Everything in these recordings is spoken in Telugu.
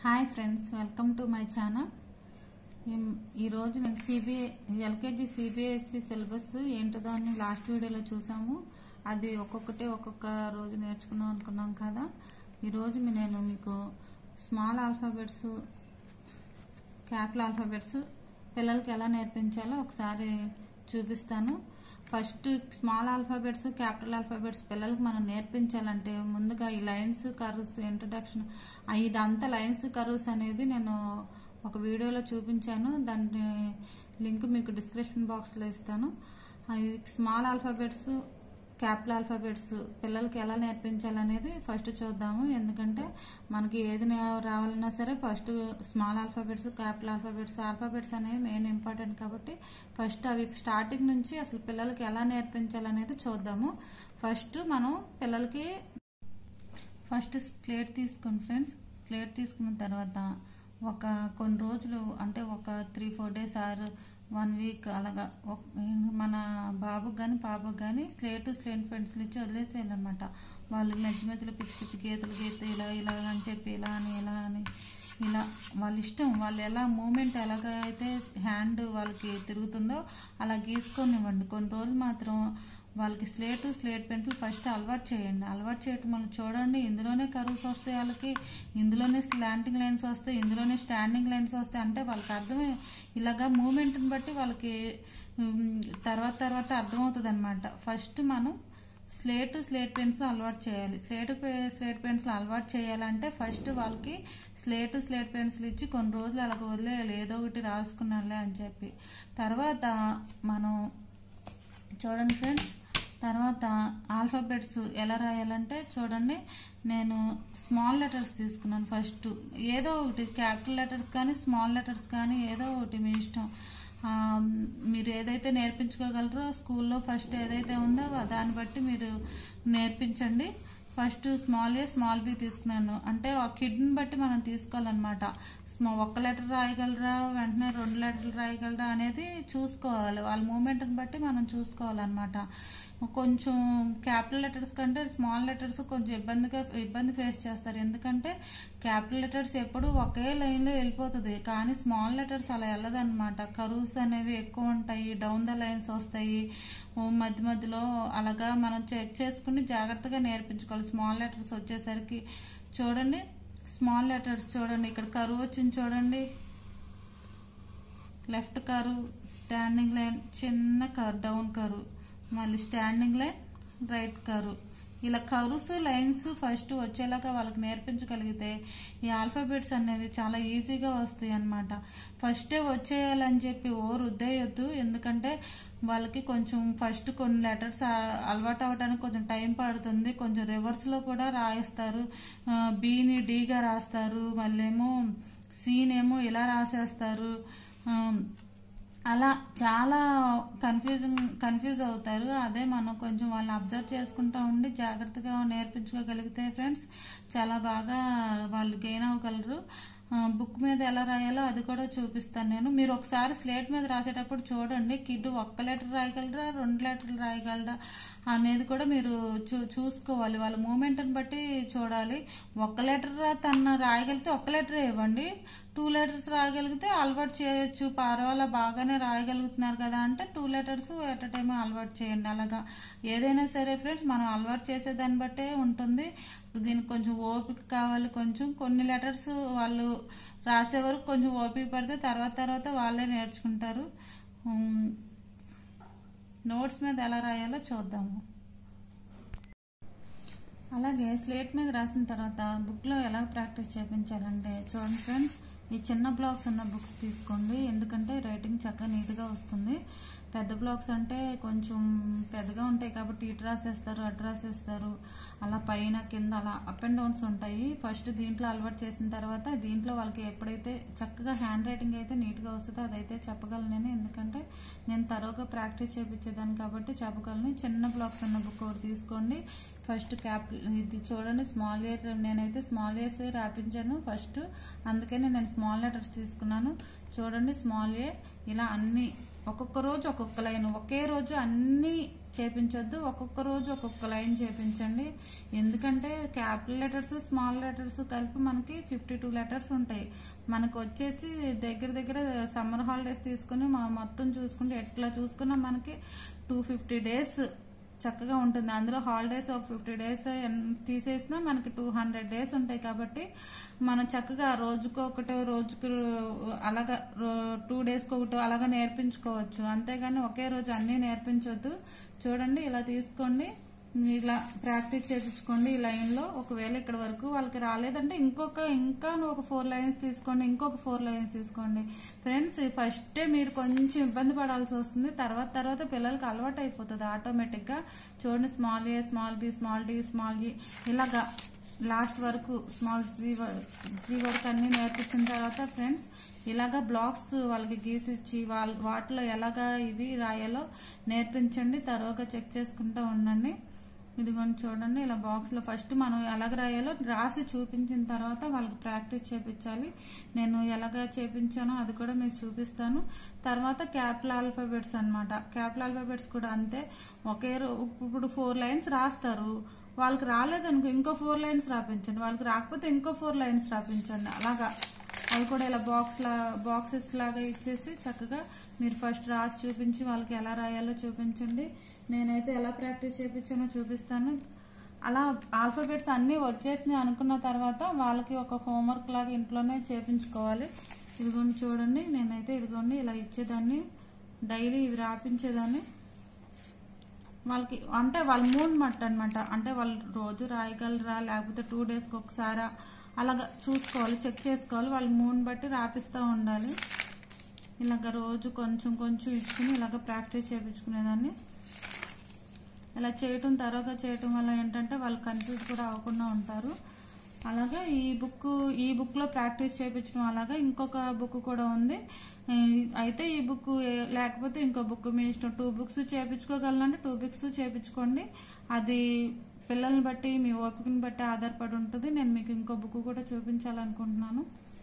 hi friends welcome to my channel ఈరోజు నేను సిబిఐ ఎల్కేజీ సిబిఎస్ఈ సిలబస్ ఏంటిదో అని లాస్ట్ వీడియోలో చూసాము అది ఒక్కొక్కటి ఒక్కొక్క రోజు నేర్చుకుందాం అనుకున్నాం కదా ఈరోజు మీ- నేను మీకు స్మాల్ ఆల్ఫాబెట్స్ క్యాపిటల్ ఆల్ఫాబెట్స్ పిల్లలకి ఎలా నేర్పించాలో ఒకసారి చూపిస్తాను first small alphabets capital alphabets పిల్లలకి మనం నేర్పించాలంటే ముందుగా ఈ లైన్స్ కర్వ్స్ ఇంట్రడక్షన్ ఇదంతా లైన్స్ కర్వ్స్ అనేది నేను ఒక వీడియోలో చూపించాను దాని లింక్ మీకు డిస్క్రిప్షన్ బాక్స్ లో ఇస్తాను అది స్మాల్ ఆల్ఫాబెట్స్ క్యాపిటల్ ఆల్ఫాబెట్స్ పిల్లలకి ఎలా నేర్పించాలనేది ఫస్ట్ చూద్దాము ఎందుకంటే మనకి ఏది నే- రావాలన్నా సరే first small alphabets capital alphabets alphabets అనేవి మెయిన్ ఇంపార్టెంట్ కాబట్టి ఫస్ట్ అవి స్టార్టింగ్ నుంచి అసలు పిల్లలకి ఎలా నేర్పించాలనేది చూద్దాము ఫస్ట్ మనం పిల్లలకి ఫస్ట్ స్లేట్ తీసుకోండి ఫ్రెండ్స్ స్లేట్ తీసుకున్న తర్వాత ఒక కొన్ని రోజులు అంటే ఒక three four days or one week అలాగా ఒక- మన బాబుకి కానీ పాపకు కానీ స్లేట్ స్లేట్ పెన్సిల్ ఇచ్చి వదిలేసేయాలన్నమాట వాళ్ళు మధ్య మధ్యలో పిచ్చి పిచ్చి గీతలు గీత ఇలా ఇలా అని చెప్పి ఇలా అని ఇలా అని ఇలా వాళ్ళ ఇష్టం వాళ్ళు ఎలా మూమెంట్ ఎలాగైతే హ్యాండ్ వాళ్ళకి తిరుగుతుందో అలా గీసుకొనివ్వండి కొన్ని రోజులు మాత్రం వాళ్ళకి స్లేట్ స్లేట్ పెన్సిల్ ఫస్ట్ అలవాటు చేయండి అలవాటు చేయటం మనం చూడండి ఇందులోనే కర్వ్స్ వస్తాయి వాళ్ళకి ఇందులోనే స్లాంటింగ్ లైన్స్ వస్తాయి ఇందులోనే స్టాండింగ్ లైన్స్ వస్తాయి అంటే వాళ్ళకి అర్థమే ఇలాగా మూమెంట్ని బట్టి వాళ్ళకి ఉమ్, తర్వాత తర్వాత అర్థమవుతుంది అనమాట ఫస్ట్ మనం స్లేట్ స్లేట్ పెన్సిల్ అలవాటు చేయాలి స్లేట్ పె- స్లేట్ పెన్సిల్ అలవాటు చేయాలంటే ఫస్ట్ వాళ్ళకి స్లేట్ స్లేట్ పెన్సిల్ ఇచ్చి కొన్ని రోజులు అలాగ వదిలేయాలి ఏదో ఒకటి రాసుకున్నాలే అని చెప్పి తర్వాత మనం చూడండి ఫ్రెండ్స్ తర్వాత ఆల్ఫాబెట్స్ ఎలా రాయాలంటే చూడండి నేను స్మాల్ లెటర్స్ తీసుకున్నాను ఫస్ట్ ఏదో ఒకటి క్యాపిటల్ లెటర్స్ కానీ స్మాల్ లెటర్స్ కానీ ఏదో ఒకటి మీ ఇష్టం ఆ, మీరు ఏదైతే నేర్పించుకోగలరో స్కూల్లో ఫస్ట్ ఏదైతే ఉందో దాన్ని బట్టి మీరు నేర్పించండి first small A small B తీసుకున్నాను అంటే ఆ కిడ్ని బట్టి మనం తీసుకోవాలన్నమాట స్మా ఒక్క లెటర్ రాయగలరా వెంటనే రెండు లెటర్లు రాయగలరా అనేది చూసుకోవాలి వాళ్ళ మూమెంట్ని బట్టి మనం చూసుకోవాలన్నమాట కొంచెం క్యాపిటల్ లెటర్స్ కంటే స్మాల్ లెటర్స్ కొంచెం ఇబ్బందిగా ఇబ్బంది ఫేస్ చేస్తారు ఎందుకంటే క్యాపిటల్ లెటర్స్ ఎప్పుడు ఒకే లైన్లో వెళ్ళిపోతుంది కానీ స్మాల్ లెటర్స్ అలా వెళ్ళదన్నమాట కరూస్ అనేవి ఎక్కువ ఉంటాయి డౌన్ ద లైన్స్ వస్తాయి ఓ మధ్య మధ్యలో అలాగా మనం చెక్ చేసుకుని జాగ్రత్తగా నేర్పించుకోవాలి స్మాల్ లెటర్స్ వచ్చేసరికి చూడండి స్మాల్ లెటర్స్ చూడండి ఇక్కడ కరువు వచ్చింది చూడండి లెఫ్ట్ కరు స్టాండింగ్ లైన్ చిన్న కరు డౌన్ కరు మళ్ళీ స్టాండింగ్ లైన్ రైట్ కరు ఇలా కరుస్ లైన్స్ ఫస్ట్ వచ్చేలాగా వాళ్ళకి నేర్పించగలిగితే ఈ ఆల్ఫాబెట్స్ అనేవి చాలా ఈజీగా వస్తాయి అన్నమాట ఫస్టే వచ్చేయాలని చెప్పి ఓ రుద్దేయొద్దు ఎందుకంటే వాళ్ళకి కొంచెం ఫస్ట్ కొన్ని లెటర్స్ అలవాటు అవ్వడానికి కొంచెం టైం పడుతుంది కొంచెం రివర్స్ లో కూడా రాయిస్తారు బీని డీగా రాస్తారు మళ్ళేమో సీనేమో ఇలా రాసేస్తారు ఆ, అలా చాలా కన్ఫ్యూజన్ కన్ఫ్యూజ్ అవుతారు అదే మనం కొంచెం వాళ్ళని అబ్జర్వ్ చేసుకుంటా ఉండి జాగ్రత్తగా నేర్పించుకోగలిగితే ఫ్రెండ్స్ చాలా బాగా వాళ్ళు గెయిన్ అవ్వగలరు ఆ, బుక్ మీద ఎలా రాయాలో అది కూడా చూపిస్తాను నేను మీరు ఒకసారి స్లేట్ మీద రాసేటప్పుడు చూడండి కిడ్ ఒక్క లెటర్ రాయగలరా రెండు లెటర్లు రాయగలరా అనేది కూడా మీరు చూ చూసుకోవాలి వాళ్ళ మూమెంట్ని బట్టి చూడాలి ఒక్క లెటర్ తన రాయగలిగితే ఒక్క లెటర్ ఇవ్వండి టూ లెటర్స్ రాయగలిగితే అలవాటు చేయొచ్చు పర్వాలా బాగానే రాయగలుగుతున్నారు కదా అంటే టూ లెటర్స్ ఎట్ టైం అలవాటు చేయండి అలాగా ఏదైనా సరే ఫ్రెండ్స్ మనం అలవాటు చేసే దాన్ని బట్టే ఉంటుంది దీనికి కొంచెం ఓపిక కావాలి కొంచెం కొన్ని లెటర్స్ వాళ్ళు రాసే వరకు కొంచెం ఓపిక పడితే తర్వాత తర్వాత వాళ్ళే నేర్చుకుంటారు ఉమ్, నోట్స్ మీద ఎలా రాయాలో చూద్దాము అలాగే స్లేట్ మీద రాసిన తర్వాత బుక్ లో ఎలా ప్రాక్టీస్ చేయించాలంటే చూడండి ఫ్రెండ్స్ ఈ చిన్న బ్లాక్స్ ఉన్న బుక్స్ తీసుకోండి ఎందుకంటే రైటింగ్ చక్కగా నీట్ గా వస్తుంది పెద్ద బ్లాక్స్ అంటే కొంచెం పెద్దగా ఉంటాయి కాబట్టి ఇటు రాసేస్తారు అటు రాసేస్తారు అలా పైన కింద అలా అప్ అండ్ డౌన్స్ ఉంటాయి ఫస్ట్ దీంట్లో అలవాటు చేసిన తర్వాత దీంట్లో వాళ్ళకి ఎప్పుడైతే చక్కగా హ్యాండ్ రైటింగ్ అయితే నీట్ గా వస్తుందో అదైతే చెప్పగలను నేను ఎందుకంటే నేను తరోగా ప్రాక్టీస్ చేపించేదాన్ని కాబట్టి చెప్పగలను చిన్న బ్లాక్స్ ఉన్న బుక్ ఒకటి తీసుకోండి ఫస్ట్ క్యాప్ ఇది చూడండి స్మాల్ ఇయర్ నేనైతే స్మాల్ ఇయర్స్ రాపించాను ఫస్ట్ అందుకని నేను స్మాల్ లెటర్స్ తీసుకున్నాను చూడండి స్మాల్ ఏ ఇలా అన్ని ఒక్కొక్క రోజు ఒక్కొక్క లైన్ ఒకే రోజు అన్ని చేపించొద్దు ఒక్కొక్క రోజు ఒక్కొక్క లైన్ చేపించండి ఎందుకంటే క్యాపిటల్ లెటర్స్ స్మాల్ లెటర్స్ కలిపి మనకి ఫిఫ్టీ టూ లెటర్స్ ఉంటాయి మనకు వచ్చేసి దగ్గర దగ్గర సమ్మర్ హాలిడేస్ తీసుకుని మా మొత్తం చూసుకుంటే ఎట్లా చూసుకున్నా మనకి టూ ఫిఫ్టీ డేస్ చక్కగా ఉంటుంది అందులో హాలిడేస్ ఒక ఫిఫ్టీ డేస్ తీసేసినా మనకి టూ హండ్రెడ్ డేస్ ఉంటాయి కాబట్టి మనం చక్కగా రోజుకు ఒకటో రోజుకు అలాగా టూ డేస్కి ఒకటో అలాగా నేర్పించుకోవచ్చు అంతేగాని ఒకే రోజు అన్నీ నేర్పించవద్దు చూడండి ఇలా తీసుకోండి ఇలా ప్రాక్టీస్ చేయించుకోండి ఈ లైన్ లో ఒకవేళ ఇక్కడ వరకు వాళ్ళకి రాలేదంటే ఇంకొక ఇంకా ఒక ఫోర్ లైన్స్ తీసుకోండి ఇంకొక ఫోర్ లైన్స్ తీసుకోండి ఫ్రెండ్స్ ఫస్ట్ మీరు కొంచెం ఇబ్బంది పడాల్సి వస్తుంది తర్వాత తర్వాత పిల్లలకి అలవాటు అయిపోతుంది ఆటోమేటిక్ గా చూడండి small A small B small D small G ఇలాగా లాస్ట్ వరకు స్మాల్ జీ జీ వరకు అన్ని నేర్పించిన తర్వాత ఫ్రెండ్స్ ఇలాగా బ్లాక్స్ వాళ్ళకి గీసిచ్చి వాళ్ళ వాటిలో ఎలాగా ఇవి రాయాలో నేర్పించండి తర్వాత చెక్ చేసుకుంటూ ఉండండి ఇదిగోండి చూడండి ఇలా బాక్స్ లో ఫస్ట్ మనం ఎలాగ రాయాలో రాసి చూపించిన తర్వాత వాళ్ళకి ప్రాక్టీస్ చేపించాలి నేను ఎలాగ చేపించానో అది కూడా మీకు చూపిస్తాను తర్వాత క్యాపిటల్ ఆల్ఫాబెట్స్ అన్నమాట క్యాపిటల్ ఆల్ఫాబెట్స్ కూడా అంతే ఒకే రో- ఇప్పుడు ఫోర్ లైన్స్ రాస్తారు వాళ్ళకి రాలేదనుకో ఇంకో ఫోర్ లైన్స్ రాపించండి వాళ్ళకి రాకపోతే ఇంకో ఫోర్ లైన్స్ రాపించండి అలాగా అవి కూడా ఇలా బాక్స్ లా బాక్సెస్ లాగా ఇచ్చేసి చక్కగా మీరు ఫస్ట్ రాసి చూపించి వాళ్ళకి ఎలా రాయాలో చూపించండి నేనైతే ఎలా ప్రాక్టీస్ చేపించానో చూపిస్తాను అలా ఆల్ఫాబెట్స్ అన్నీ వచ్చేసినాయి అనుకున్న తర్వాత వాళ్ళకి ఒక హోంవర్క్ లాగా ఇంట్లోనే చేపించుకోవాలి ఇదిగోండి చూడండి నేనైతే ఇదిగోండి ఇలా ఇచ్చేదాన్ని డైలీ ఇవి రాపించేదాన్ని వాళ్ళకి అంటే వాళ్ళ మూడ్ మట్ అనమాట అంటే వాళ్ళు రోజు రాయగలరా లేకపోతే టూ డేస్కి ఒకసారా అలాగా చూసుకోవాలి చెక్ చేసుకోవాలి వాళ్ళ మూడ్ బట్టి రాపిస్తూ ఉండాలి ఇలాగ రోజు కొంచెం కొంచెం ఇచ్చుకుని ఇలాగ ప్రాక్టీస్ చేయించుకునేదాన్ని ఇలా చేయటం తర్వాత చేయటం వల్ల ఏంటంటే వాళ్ళు కన్ఫ్యూజ్ కూడా అవ్వకుండా ఉంటారు అలాగే ఈ బుక్ ఈ బుక్ లో ప్రాక్టీస్ చేయించడం అలాగా ఇంకొక బుక్ కూడా ఉంది ఈ, అయితే ఈ బుక్ ఏ- లేకపోతే ఇంకో బుక్ మీ ఇష్టం టూ బుక్స్ చేయించుకోగలంటే టూ బుక్స్ చేయించుకోండి అది పిల్లల్ని బట్టి మీ ఓపికని బట్టి ఆధారపడి ఉంటుంది నేను మీకు ఇంకో బుక్ కూడా చూపించాలనుకుంటున్నాను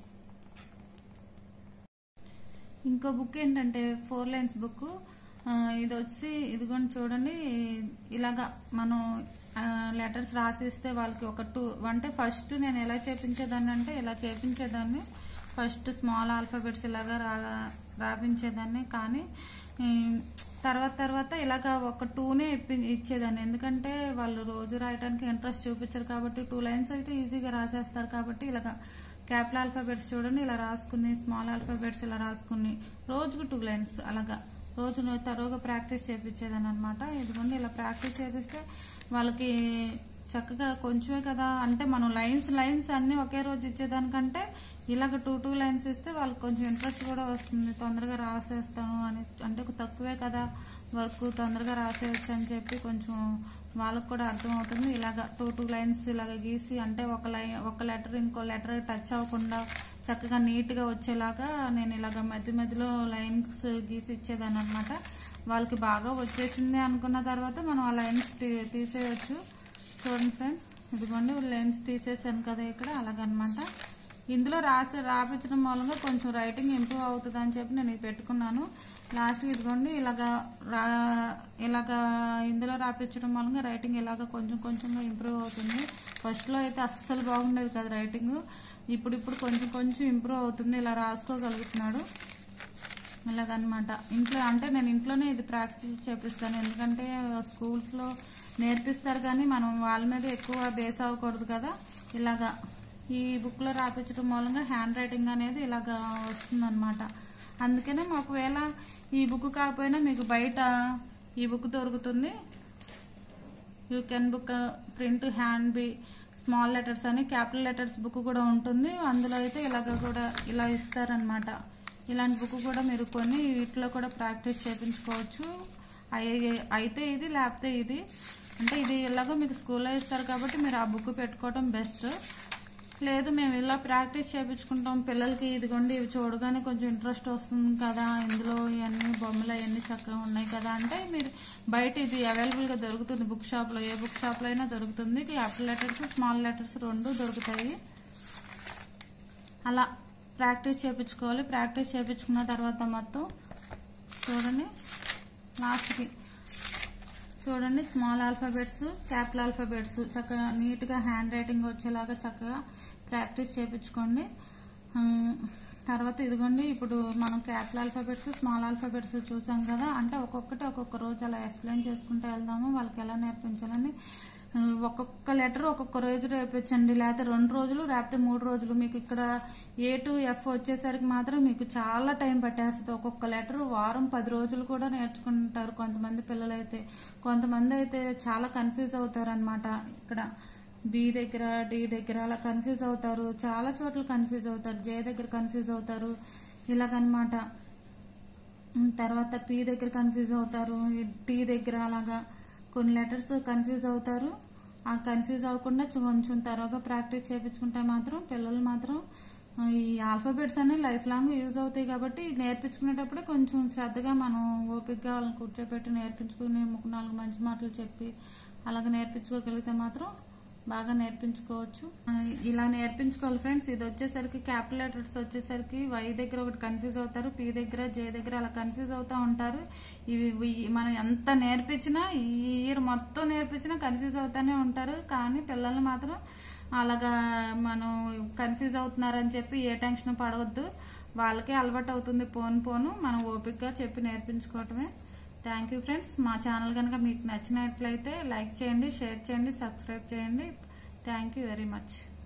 ఇంకో బుక్ ఏంటంటే ఫోర్ లైన్స్ బుక్ ఆ, ఇది వచ్చి ఇదిగోండి చూడండి ఇలాగా మనం లెటర్స్ రాసిస్తే వాళ్ళకి ఒక టూ అంటే ఫస్ట్ నేను ఎలా చేపించేదాన్ని అంటే ఇలా చేపించేదాన్ని ఫస్ట్ స్మాల్ ఆల్ఫాబెట్స్ ఇలాగా రా రాపించేదాన్ని కానీ ఈ, తర్వాత తర్వాత ఇలాగ ఒక టూనే ఇప్పి- ఇచ్చేదాన్ని ఎందుకంటే వాళ్ళు రోజు రాయడానికి ఇంట్రెస్ట్ చూపించరు కాబట్టి టూ లైన్స్ అయితే ఈజీగా రాసేస్తారు కాబట్టి ఇలాగ క్యాపిటల్ ఆల్ఫాబెట్స్ చూడండి ఇలా రాసుకుని స్మాల్ ఆల్ఫాబెట్స్ ఇలా రాసుకుని రోజుకు టూ లైన్స్ అలాగా రోజు నువ్వు తరువుగా ప్రాక్టీస్ చేపించేదాన్ని అనమాట ఇదిగోండి ఇలా ప్రాక్టీస్ చేపిస్తే వాళ్ళకి చక్కగా కొంచెమే కదా అంటే మనం లైన్స్ లైన్స్ అన్ని ఒకే రోజు ఇచ్చేదానికంటే ఇలాగ టూ టూ లైన్స్ ఇస్తే వాళ్ళకి కొంచెం ఇంట్రెస్ట్ కూడా వస్తుంది తొందరగా రాసేస్తాను అని అంటే తక్కువే కదా వర్క్ తొందరగా రాసేయచ్చు అని చెప్పి కొంచెం వాళ్ళకు కూడా అర్థం అవుతుంది ఇలాగ టూ టూ లైన్స్ ఇలాగ గీసి అంటే ఒక లైన్ ఒక లెటర్ ఇంకో లెటర్ టచ్ అవ్వకుండా చక్కగా నీట్ గా వచ్చేలాగా నేను ఇలాగ మధ్య మధ్యలో లైన్స్ గీసి ఇచ్చేదాన్ని అనమాట వాళ్ళకి బాగా వచ్చేసింది అనుకున్న తర్వాత మనం ఆ లైన్స్ తీసేయచ్చు చూడండి ఫ్రెండ్స్ ఇదిగోండి లైన్స్ తీసేసాను కదా ఇక్కడ అలాగనమాట ఇందులో రాసి రాపించడం మూలంగా కొంచెం రైటింగ్ ఇంప్రూవ్ అవుతుంది అని చెప్పి నేను ఇది పెట్టుకున్నాను లాస్ట్ ఇదిగోండి ఇలాగా రా ఇలాగా ఇందులో రాపించడం మూలంగా రైటింగ్ ఇలాగా కొంచెం కొంచెంగా ఇంప్రూవ్ అవుతుంది ఫస్ట్ లో అయితే అస్సలు బాగుండేది కదా రైటింగ్ ఇప్పుడు ఇప్పుడు కొంచెం కొంచెం ఇంప్రూవ్ అవుతుంది ఇలా రాసుకోగలుగుతున్నాడు ఇలాగనమాట ఇంట్లో అంటే నేను ఇంట్లోనే ఇది ప్రాక్టీస్ చేపిస్తాను ఎందుకంటే స్కూల్స్ లో నేర్పిస్తారు కానీ మనం వాళ్ళ మీద ఎక్కువ బేస్ అవ్వకూడదు కదా ఇలాగా ఈ బుక్ లో రాపించడం మూలంగా హ్యాండ్ రైటింగ్ అనేది ఇలాగా వస్తుందన్నమాట అందుకనే ఒకవేళ ఈ బుక్ కాకపోయినా మీకు బయట ఈ బుక్ దొరుకుతుంది you can book print hand B small letters అని క్యాపిటల్ లెటర్స్ బుక్ కూడా ఉంటుంది అందులో అయితే ఇలాగ కూడా ఇలా ఇస్తారనమాట ఇలాంటి బుక్ కూడా మీరు కొని వీటిలో కూడా ప్రాక్టీస్ చేయించుకోవచ్చు అయి- అయితే ఇది లేకపోతే ఇది అంటే ఇది ఎలాగో మీకు స్కూల్లో ఇస్తారు కాబట్టి మీరు ఆ బుక్ పెట్టుకోవడం బెస్ట్ లేదు మేము ఇలా ప్రాక్టీస్ చేయించుకుంటాం పిల్లలకి ఇదిగోండి ఇవి చూడగానే కొంచెం ఇంట్రెస్ట్ వస్తుంది కదా ఇందులో ఇవన్నీ బొమ్మలు అవన్నీ చక్కగా ఉన్నాయి కదా అంటే మీరు బయట ఇది అవైలబుల్ గా దొరుకుతుంది బుక్ షాప్ లో ఏ బుక్ షాప్ లో అయినా దొరుకుతుంది క్యాపిటల్ లెటర్స్ స్మాల్ లెటర్స్ రెండు దొరుకుతాయి అలా ప్రాక్టీస్ చేయించుకోవాలి ప్రాక్టీస్ చేయించుకున్న తర్వాత మొత్తం చూడండి లాస్ట్కి చూడండి స్మాల్ ఆల్ఫాబెట్స్ క్యాపిటల్ ఆల్ఫాబెట్స్ చక్కగా నీట్గా హ్యాండ్ రైటింగ్ వచ్చేలాగా చక్కగా ప్రాక్టీస్ చేయించుకోండి ఉమ్, తర్వాత ఇదిగోండి ఇప్పుడు మనం క్యాపిటల్ ఆల్ఫాబెట్స్ స్మాల్ ఆల్ఫాబెట్స్ చూసాం కదా అంటే ఒక్కొక్కటి ఒక్కొక్క రోజు అలా ఎక్స్ప్లెయిన్ చేసుకుంటూ వెళ్దాము వాళ్ళకి ఎలా నేర్పించాలని ఆ, ఒక్కొక్క లెటర్ ఒక్కొక్క రోజు రేపించండి లేకపోతే రెండు రోజులు లేకపోతే మూడు రోజులు మీకు ఇక్కడ ఏ టు ఎఫ్ వచ్చేసరికి మాత్రం మీకు చాలా టైం పట్టేస్తుంది ఒక్కొక్క లెటర్ వారం పది రోజులు కూడా నేర్చుకుంటారు కొంతమంది పిల్లలైతే కొంతమంది అయితే చాలా కన్ఫ్యూజ్ అవుతారు అనమాట ఇక్కడ బి దగ్గర డి దగ్గర అలా కన్ఫ్యూజ్ అవుతారు చాలా చోట్ల కన్ఫ్యూజ్ అవుతారు జే దగ్గర కన్ఫ్యూజ్ అవుతారు ఇలాగనమాట ఉమ్, తర్వాత పి దగ్గర కన్ఫ్యూజ్ అవుతారు ఈ టీ దగ్గర అలాగా కొన్ని లెటర్స్ కన్ఫ్యూజ్ అవుతారు ఆ కన్ఫ్యూజ్ అవ్వకుండా చు- కొంచెం తరువుగా ప్రాక్టీస్ చేయించుకుంటే మాత్రం పిల్లలు మాత్రం ఆ, ఈ ఆల్ఫాబెట్స్ అనేవి లైఫ్ లాంగ్ యూజ్ అవుతాయి కాబట్టి నేర్పించుకునేటప్పుడే కొంచెం శ్రద్ధగా మనం ఓపికగా వాళ్ళని కూర్చోబెట్టి నేర్పించుకుని ముక్కు నాలుగు మంచి మాటలు చెప్పి అలాగ నేర్పించుకోగలిగితే మాత్రం బాగా నేర్పించుకోవచ్చు ఆ, ఇలా నేర్పించుకోవాలి ఫ్రెండ్స్ ఇది వచ్చేసరికి క్యాపిటల్ లెటర్స్ వచ్చేసరికి వై దగ్గర ఒకటి కన్ఫ్యూజ్ అవుతారు పి దగ్గర జే దగ్గర అలా కన్ఫ్యూజ్ అవుతా ఉంటారు ఇవి ఇవి మనం ఎంత నేర్పించినా ఈ ఇయర్ మొత్తం నేర్పించినా కన్ఫ్యూజ్ అవుతానే ఉంటారు కానీ పిల్లల్ని మాత్రం అలాగా మనం కన్ఫ్యూజ్ అవుతున్నారని చెప్పి ఏ టెన్షన్ పడవద్దు వాళ్ళకే అలవాటు అవుతుంది పోను పోను మనం ఓపికగా చెప్పి నేర్పించుకోవటమే థ్యాంక్ యూ ఫ్రెండ్స్ మా ఛానల్ కనుక మీకు నచ్చినట్లయితే లైక్ చేయండి షేర్ చేయండి సబ్స్క్రైబ్ చేయండి థ్యాంక్ యూ వెరీ మచ్